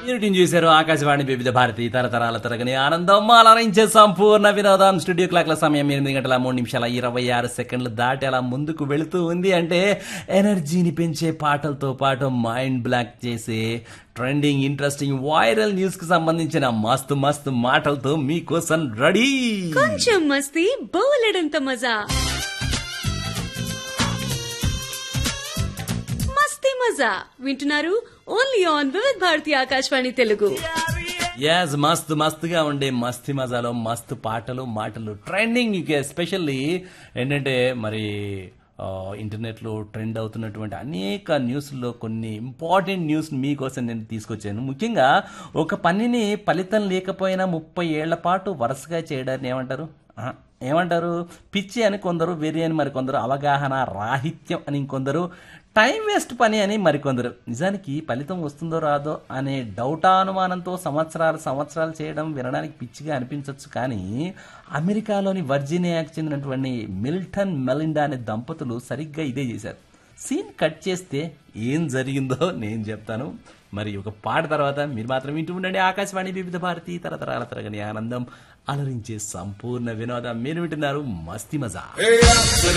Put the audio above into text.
meeting చూశారు ఆకాశవాణి వివిధ భారతి తరతరాల తరగని ఆనందం అలరించే సంపూర్ణ వినోదం స్టూడియో క్లాక్ల సమయం ఎనిమిది గంటల మూడు నిమిషాల ఇరవై ఆరు సెకండ్లు దాటి అలా ముందుకు వెళుతూ ఉంది అంటే ఎనర్జీని పెంచే పాటలతో పాటు మైండ్ బ్లాక్ చేసే ట్రెండింగ్ ఇంట్రెస్టింగ్ వైరల్ న్యూస్ కి సంబంధించిన మస్తు మస్తు మాటలతో మీకోసం రెడీ కొంచెం మస్తీ బోలెడంత మజా మస్తీ మజా వింటున్నారు only on Vividh Bharati Akashvani Telugu as మస్తు మస్తుగా ఉండే మస్తి మజాలో మస్తు పాటలు మాటలు ట్రెండింగ్ ఎస్పెషల్లీ ఏంటంటే మరి ఆ, ఇంటర్నెట్లో ట్రెండ్ అవుతున్నటువంటి అనేక న్యూస్లో కొన్ని ఇంపార్టెంట్ న్యూస్ మీకోసం నేను తీసుకొచ్చాను ముఖ్యంగా ఒక పనిని ఫలితం లేకపోయినా ముప్పై ఏళ్ల పాటు వరుసగా చేయడాన్ని ఏమంటారు ఆ, ఏమంటారు పిచ్చి అని కొందరు వెర్రి అని మరికొందరు అవగాహన రాహిత్యం అని ఇంకొందరు టైం వేస్ట్ పని అని మరికొందరు నిజానికి ఫలితం వస్తుందో రాదో అనే డౌటానుమానంతో సంవత్సరాలు సంవత్సరాలు చేయడం వినడానికి పిచ్చిగా అనిపించవచ్చు కానీ అమెరికాలోని వర్జీనియాకి చెందినటువంటి మిల్టన్ మెలిండా అనే దంపతులు సరిగ్గా ఇదే చేశారు సీన్ కట్ చేస్తే ఏం జరిగిందో నేను చెప్తాను మరి ఒక పాట తర్వాత మీరు మాత్రం వింటూ ఉండండి ఆకాశవాణి వివిధ భారతి తరతరాల తరగని ఆనందం అలరించే సంపూర్ణ వినోదం మీరు వింటున్నారు మస్తి మజా Hey,